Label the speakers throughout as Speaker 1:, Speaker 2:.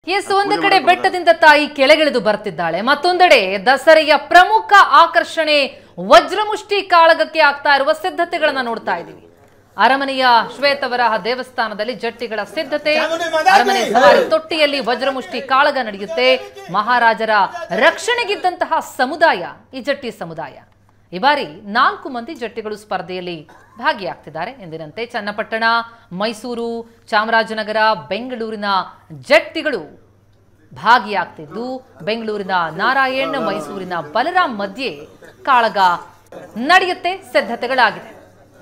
Speaker 1: S ಒಂದು ಕಡೆ ಬೆಟ್ಟದಿಂದ ತಾಯಿ ಕೆಳಗಿಳಿದು ಬರ್ತಿದ್ದಾಳೆ ಮತ್ತೊಂದೆಡೆ ದಸರೆಯ ಪ್ರಮುಖ ಆಕರ್ಷಣೆ ವಜ್ರಮುಷ್ಟಿ ಕಾಳಗಕ್ಕೆ ಆಗ್ತಾ ಇರುವ ಸಿದ್ಧತೆಗಳನ್ನ ನೋಡ್ತಾ ಇದ್ದೀವಿ ಅರಮನೆಯ ಶ್ವೇತವರಾಹ ದೇವಸ್ಥಾನದಲ್ಲಿ ಜಟ್ಟಿಗಳ ಸಿದ್ಧತೆ ಅರಮನೆ ಸವಾರಿ ತೊಟ್ಟಿಯಲ್ಲಿ ವಜ್ರಮುಷ್ಟಿ ಕಾಳಗ ನಡೆಯುತ್ತೆ ಮಹಾರಾಜರ ರಕ್ಷಣೆಗಿದ್ದಂತಹ ಸಮುದಾಯ ಈ ಜಟ್ಟಿ ಸಮುದಾಯ ಈ ಬಾರಿ ನಾಲ್ಕು ಮಂದಿ ಜಟ್ಟಿಗಳು ಸ್ಪರ್ಧೆಯಲ್ಲಿ ಭಾಗಿಯಾಗ್ತಿದ್ದಾರೆ ಎಂದಿನಂತೆ ಚನ್ನಪಟ್ಟಣ ಮೈಸೂರು ಚಾಮರಾಜನಗರ ಬೆಂಗಳೂರಿನ ಜಟ್ಟಿಗಳು ಭಾಗಿಯಾಗ್ತಿದ್ದು ಬೆಂಗಳೂರಿನ ನಾರಾಯಣ್ ಮೈಸೂರಿನ ಬಲರಾಮ್ ಮಧ್ಯೆ ಕಾಳಗ ನಡೆಯುತ್ತೆ ಸಿದ್ಧತೆಗಳಾಗಿದೆ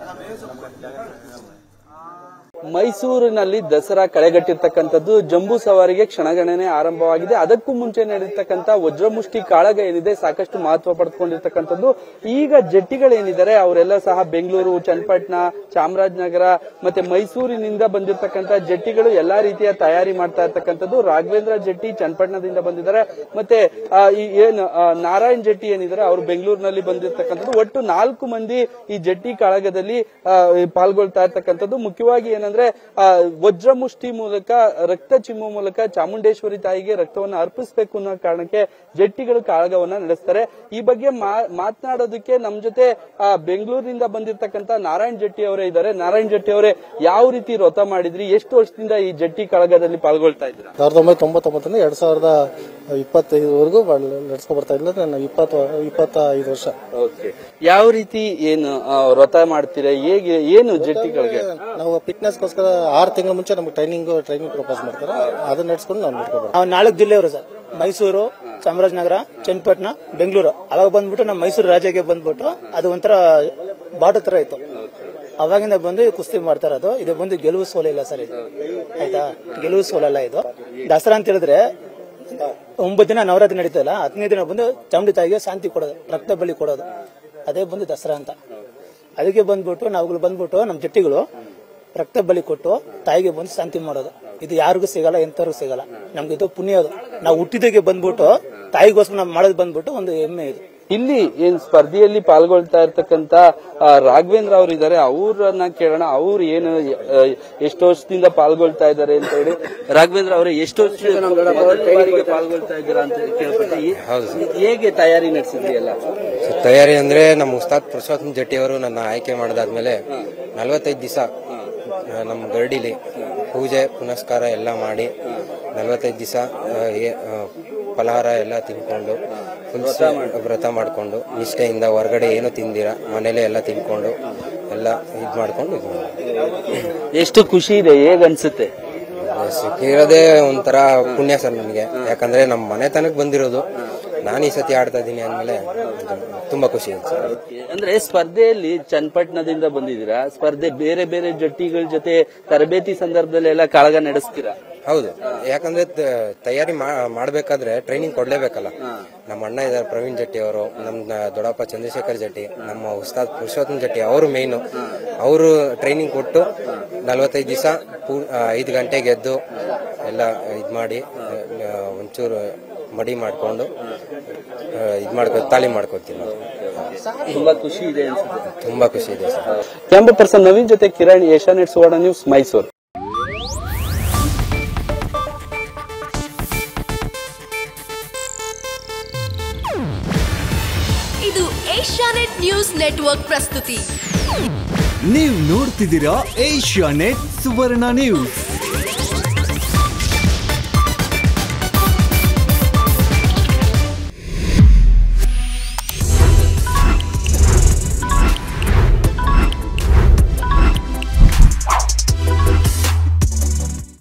Speaker 2: ಮೈಸೂರಿನಲ್ಲಿ ದಸರಾ ಕಳೆಗಟ್ಟಿರ್ತಕ್ಕಂಥದ್ದು ಜಂಬೂ ಸವಾರಿಗೆ ಕ್ಷಣಗಣನೆ ಆರಂಭವಾಗಿದೆ ಅದಕ್ಕೂ ಮುಂಚೆ ನಡೆರ್ತಕ್ಕಂಥ ವಜ್ರಮುಷ್ಟಿ ಕಾಳಗ ಏನಿದೆ ಸಾಕಷ್ಟು ಮಹತ್ವ ಪಡೆದುಕೊಂಡಿರ್ತಕ್ಕಂಥದ್ದು ಈಗ ಜಟ್ಟಿಗಳೇನಿದ್ದಾರೆ ಅವರೆಲ್ಲ ಸಹ ಬೆಂಗಳೂರು ಚನ್ನಪಟ್ಟಣ ಚಾಮರಾಜನಗರ ಮತ್ತೆ ಮೈಸೂರಿನಿಂದ ಬಂದಿರತಕ್ಕಂಥ ಜಟ್ಟಿಗಳು ಎಲ್ಲಾ ರೀತಿಯ ತಯಾರಿ ಮಾಡ್ತಾ ಇರ್ತಕ್ಕಂಥದ್ದು ರಾಘವೇಂದ್ರ ಜಟ್ಟಿ ಚನ್ನಪಟ್ಟಣದಿಂದ ಬಂದಿದ್ದಾರೆ ಮತ್ತೆ ಆ, ಈ ಏನು ಆ, ನಾರಾಯಣ್ ಜಟ್ಟಿ ಏನಿದ್ದಾರೆ ಅವರು ಬೆಂಗಳೂರಿನಲ್ಲಿ ಬಂದಿರತಕ್ಕಂಥದ್ದು ಒಟ್ಟು ನಾಲ್ಕು ಮಂದಿ ಈ ಜಟ್ಟಿ ಕಾಳಗದಲ್ಲಿ ಆ, ಪಾಲ್ಗೊಳ್ತಾ ಇರ್ತಕ್ಕಂಥದ್ದು ಮುಖ್ಯವಾಗಿ ಏನಂದ್ರೆ ಆ, ವಜ್ರಮುಷ್ಟಿ ಮೂಲಕ ರಕ್ತ ಚಿಮ್ಮುವ ಮೂಲಕ ಚಾಮುಂಡೇಶ್ವರಿ ತಾಯಿಗೆ ರಕ್ತವನ್ನು ಅರ್ಪಿಸಬೇಕು ಅನ್ನೋ ಕಾರಣಕ್ಕೆ ಜಟ್ಟಿಗಳು ಕಾಳಗವನ್ನ ನಡೆಸ್ತಾರೆ ಈ ಬಗ್ಗೆ ಮಾ- ಮಾತನಾಡೋದಕ್ಕೆ ನಮ್ ಜೊತೆ ಆ, ಬೆಂಗಳೂರಿನಿಂದ ಬಂದಿರತಕ್ಕಂತ ನಾರಾಯಣ್ ಜಟ್ಟಿ ಅವರೇ ಇದ್ದಾರೆ ನಾರಾಯಣ್ ಜಟ್ಟಿ ಅವರೇ ಯಾವ ರೀತಿ ವ್ರತ ಮಾಡಿದ್ರಿ ಎಷ್ಟು ವರ್ಷದಿಂದ ಈ ಜಟ್ಟಿ ಕಾಳಗದಲ್ಲಿ ಪಾಲ್ಗೊಳ್ತಾ ಇದ್ದೀರಾ
Speaker 3: ಸಾವಿರದ ಒಂಬೈನೂರ ತೊಂಬತ್ತೊಂಬತ್ತರಿಂದ ಎರಡ್ ಸಾವಿರದ ಇಪ್ಪತ್ತೈದವರೆಗೂ ನಡ್ಸ್ಕೊಂಡ್ ಬರ್ತಾ ಇಲ್ಲ ನಾನು ಇಪ್ಪತ್ತು ಇಪ್ಪತ್ತೈದು ವರ್ಷ
Speaker 2: ಓಕೆ ಯಾವ ರೀತಿ ಏನು ಆ, ವ್ರತ ಮಾಡ್ತೀರಾ ಹೇಗೆ ಏನು ಜಟ್ಟಿಗಳಿಗೆ
Speaker 3: ನಾವು ಫಿಟ್ನೆಸ್ಗೋಸ್ಕರ ಆರು ತಿಂಗಳ ಮುಂಚೆ ನಮ್ಗೆ ಟ್ರೈನಿಂಗ್ ಟ್ರೈನಿಂಗ್ ಪ್ರಪೋಸ್ ಮಾಡ್ತಾರೆ ಅದನ್ನ ನಡ್ಸ್ಕೊಂಡು ನಾವು ನಡ್ಕೊಬಾರ್ದು
Speaker 4: ನಾವು ನಾಲ್ಕು ಜಿಲ್ಲೆಯವರು ಸರ್ ಮೈಸೂರು ಚಾಮರಾಜನಗರ ಚನ್ನಪಟ್ಟಣ ಬೆಂಗಳೂರು ಅವಾಗ ಬಂದ್ಬಿಟ್ಟು ನಮ್ಮ ಮೈಸೂರು ರಾಜ್ಯಕ್ಕೆ ಬಂದ್ಬಿಟ್ಟು ಅದು ಒಂಥರ ಬಾಟ ತರ ಇತ್ತು ಅವಾಗಿಂದ ಬಂದು ಕುಸ್ತಿ ಮಾಡ್ತಾ ಇರೋದು ಇದು ಬಂದು ಗೆಲುವು ಸೋಲಿಲ್ಲ ಸರ್ ಇದು ಆಯ್ತಾ ಗೆಲುವು ಸೋಲಲ್ಲ ಇದು ದಸರಾ ಅಂತ ಹೇಳಿದ್ರೆ ಒಂಬತ್ತು ದಿನ ನವರಾತ್ರಿ ನಡೀತಲ್ಲ ಹತ್ತನೇ ದಿನ ಬಂದು ಚಾಮುಂಡಿ ತಾಯಿಗೆ ಶಾಂತಿ ಕೊಡೋದು ರಕ್ತ ಬಲಿ ಕೊಡೋದು ಅದೇ ಬಂದು ದಸರಾ ಅಂತ ಅದಕ್ಕೆ ಬಂದ್ಬಿಟ್ಟು ನಾವುಗಳು ಬಂದ್ಬಿಟ್ಟು ನಮ್ಮ ಜಟ್ಟಿಗಳು ರಕ್ತ ಬಲಿ ಕೊಟ್ಟು ತಾಯಿಗೆ ಬಂದು ಶಾಂತಿ ಮಾಡೋದು ಇದು ಯಾರಿಗೂ ಸಿಗಲ್ಲ ಎಂತವ್ರಿಗೂ ಸಿಗಲ್ಲ ನಮ್ಗೆ ಇದು ಪುಣ್ಯ ಅದು ನಾವು ಹುಟ್ಟಿದಾಗೆ ಬಂದ್ಬಿಟ್ಟು ತಾಯಿಗೋಸ್ಕರ ನಾವು ಮಾಡೋದು ಬಂದ್ಬಿಟ್ಟು ಒಂದು ಹೆಮ್ಮೆ ಇದು
Speaker 2: ಇಲ್ಲಿ ಏನ್ ಸ್ಪರ್ಧೆಯಲ್ಲಿ ಪಾಲ್ಗೊಳ್ತಾ ಇರ್ತಕ್ಕಂತ ಆ, ರಾಘವೇಂದ್ರ ಅವರು ಇದ್ದಾರೆ ಅವ್ರನ್ನ ಕೇಳೋಣ ಅವ್ರು ಏನು ಆ, ಎಷ್ಟು ವರ್ಷದಿಂದ ಪಾಲ್ಗೊಳ್ತಾ ಇದ್ದಾರೆ ಅಂತ ಹೇಳಿ ರಾಘವೇಂದ್ರ ಅವರೇ ಎಷ್ಟು ವರ್ಷದಿಂದ ಮೊದಲ ಬಾರಿಗೆ ಪಾಲ್ಗೊಳ್ತಾ ಇದ್ದೀರಾ ಅಂತ ಕೇಳ್ಪಟ್ಟೆ ಈ- ಹೇಗೆ ತಯಾರಿ ನಡೆಸಿದ್ರಿ ಎಲ್ಲ
Speaker 5: ಸೊ, ತಯಾರಿ ಅಂದ್ರೆ ನಮ್ಮ ಉಸ್ತಾದ್ ಪುರುಷೋತ್ತಮ ಜಟ್ಟಿ ಅವರು ನನ್ನ ಆಯ್ಕೆ ಮಾಡಿದಾದ್ಮೇಲೆ ನಲವತ್ತೈದು ದಿವಸ ನಮ್ಮ ಗರಡಿಲಿ ಪೂಜೆ ಪುನಸ್ಕಾರ ಎಲ್ಲ ಮಾಡಿ ನಲವತ್ತೈದು ದಿವಸ ಫಲಹಾರ ಎಲ್ಲ ತಿನ್ಕೊಂಡು ಫುಲ್ ವ್ರತ ಮಾಡ್ಕೊಂಡು ನಿಷ್ಠೆಯಿಂದ ಹೊರಗಡೆ ಏನು ತಿಂದಿರ ಮನೇಲೆ ಎಲ್ಲ ತಿನ್ಕೊಂಡು ಎಲ್ಲ ಇದ್ ಮಾಡ್ಕೊಂಡು ಇದು ಮಾಡಿ
Speaker 2: ಎಷ್ಟು ಖುಷಿ ಇದೆ ಹೇಗ್ ಅನ್ಸುತ್ತೆ
Speaker 5: ಸಿಕ್ಕಿರೋದೇ ಒಂಥರ ಪುಣ್ಯ ಸರ್ ನನಗೆ ಯಾಕಂದ್ರೆ ನಮ್ಮ ಮನೆತನಕ್ಕೆ ಬಂದಿರೋದು ನಾನು ಈ ಸತಿ ಆಡ್ತಾ ಇದ್ದೀನಿ ಅಂದ್ಮೇಲೆ ಇದು ತುಂಬಾ ಖುಷಿ ಇದೆ ಸರ್
Speaker 2: ಅಂದ್ರೆ ಸ್ಪರ್ಧೆಯಲ್ಲಿ ಚನ್ನಪಟ್ಟಣದಿಂದ ಬಂದಿದ್ದೀರಾ ಸ್ಪರ್ಧೆ ಬೇರೆ ಬೇರೆ ಜಟ್ಟಿಗಳ ಜೊತೆ ತರಬೇತಿ ಸಂದರ್ಭದಲ್ಲಿ ಎಲ್ಲ ಕಾಳಗ ನಡೆಸ್ತೀರಾ
Speaker 5: ಹೌದು ಯಾಕಂದ್ರೆ ತ- ತಯಾರಿ ಮಾ- ಮಾಡ್ಬೇಕಾದ್ರೆ ಟ್ರೈನಿಂಗ್ ಕೊಡ್ಲೇಬೇಕಲ್ಲ ನಮ್ಮ ಅಣ್ಣ ಇದಾರೆ ಪ್ರವೀಣ್ ಜಟ್ಟಿ ಅವರು ನಮ್ಮ ದೊಡ್ಡಪ್ಪ ಚಂದ್ರಶೇಖರ್ ಜಟ್ಟಿ ನಮ್ಮ ಉಸ್ತಾದ್ ಪುರುಷೋತ್ತಮ ಜಟ್ಟಿ ಅವರು ಮೇಯ್ನು ಅವರು ಟ್ರೈನಿಂಗ್ ಕೊಟ್ಟು ನಲವತ್ತೈದು ದಿವಸ ಐದು ಗಂಟೆಗೆ ಎದ್ದು ಎಲ್ಲ ಇದ್ ಮಾಡಿ ಆ, ಒಂಚೂರು ಮಡಿ ಮಾಡ್ಕೊಂಡು ಇದು ಮಾಡ್ಕೊ ತಾಲೀಮ್ ಮಾಡ್ಕೊತೀವಿ ನಾವು
Speaker 2: ತುಂಬಾ ಖುಷಿ ಇದೆ ಅನ್ಸುತ್ತೆ
Speaker 5: ತುಂಬಾ ಖುಷಿ ಇದೆ ಸರ್
Speaker 2: ಕ್ಯಾಮ್ರಾ ಪರ್ಸನ್ ನವೀನ್ ಜೊತೆ ಕಿರಣ್ ಏಷ್ಯಾನೆಟ್ ಸುವರ್ಣ ನ್ಯೂಸ್ ಮೈಸೂರು
Speaker 6: ಇದು ಏಷ್ಯಾನೆಟ್ ನ್ಯೂಸ್ ನೆಟ್ವರ್ಕ್ ಪ್ರಸ್ತುತಿ
Speaker 7: ನೀವು ನೋಡ್ತಿದ್ದೀರಾ ಏಷ್ಯಾ ನೆಟ್ ಸುವರ್ಣ ನ್ಯೂಸ್